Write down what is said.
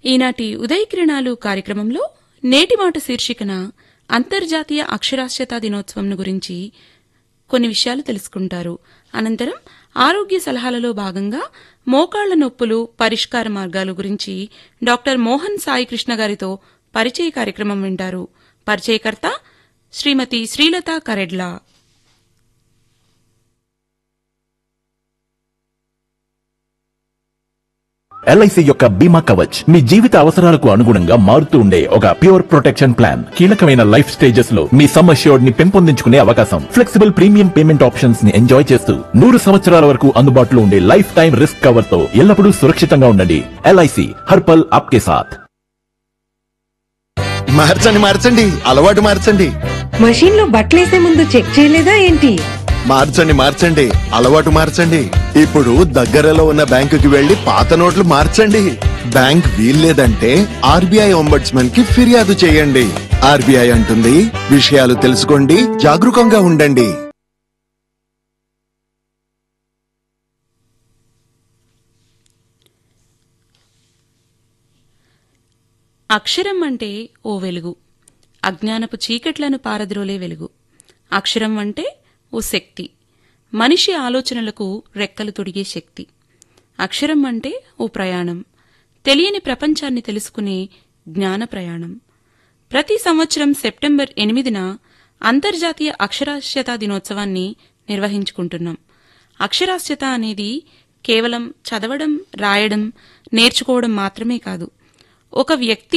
ఈనాటి ఉదయకిరణాలు కార్యక్రమంలో నేటి మాట శీర్షికన అంతర్జాతీయ అక్షరాస్యతా దినోత్సవం గురించి కొన్ని విషయాలు తెలుసుకుంటారు అనంతరం ఆరోగ్య సలహాలలో భాగంగా మోకాళ్ల నొప్పులు పరిష్కార మార్గాలు గురించి డాక్టర్ మోహన్ సాయి కృష్ణ గారితో పరిచయ కార్యక్రమం వింటారు పరిచయకర్త శ్రీమతి శ్రీలత కరెడ్లా ఎల్ఐసి యొక్క బీమా కవచ్ మీ జీవిత అవసరాలకు అనుగుణంగా మారుతూ ఉండే ఒక ప్యూర్ ప్రొటెక్షన్ ప్లాన్ కీలకమైన లైఫ్ స్టేజెస్ లో మీ సమ్ అష్యూర్డ్ ని పెంపొందించుకునే అవకాశం ఫ్లెక్సిబుల్ ప్రీమియం పేమెంట్ ఆప్షన్స్ ని ఎంజాయ్ చేస్తూ నూరు సంవత్సరాల వరకు అందుబాటులో ఉండే లైఫ్ టైం రిస్క్ కవర్ తో ఎల్లప్పుడూ సురక్షితంగా ఉండండి ఎల్ఐసి హర్పల్ ఆప్కే సాథ్ మార్చండి మార్చండి అలవాటు మార్చండి మషీన్ లో బట్టలేసే ముందు చెక్ చేయలేదా ఏంటి మార్చండి మార్చండి అలవాటు మార్చండి ఇప్పుడు దగ్గరలో ఉన్న బ్యాంకుకి వెళ్లి పాత నోట్లు మార్చండి బ్యాంక్ వీల్లేదంటే ఆర్బీఐ ఒంబడ్స్మన్ కి ఫిర్యాదు చేయండి ఆర్బీఐ అంటుంది విషయాలు తెలుసుకోండి జాగరూకంగా ఉండండి అక్షరం అంటే ఓ వెలుగు అజ్ఞానపు చీకట్లను పారద్రోలే వెలుగు అక్షరం అంటే ఓ శక్తి మనిషి ఆలోచనలకు రెక్కలు తొడిగే శక్తి అక్షరం అంటే ఓ ప్రయాణం తెలియని ప్రపంచాన్ని తెలుసుకునే జ్ఞాన ప్రయాణం ప్రతి సంవత్సరం సెప్టెంబర్ ఎనిమిదిన అంతర్జాతీయ అక్షరాస్యతా దినోత్సవాన్ని నిర్వహించుకుంటున్నాం అక్షరాస్యత అనేది కేవలం చదవడం రాయడం నేర్చుకోవడం మాత్రమే కాదు ఒక వ్యక్తి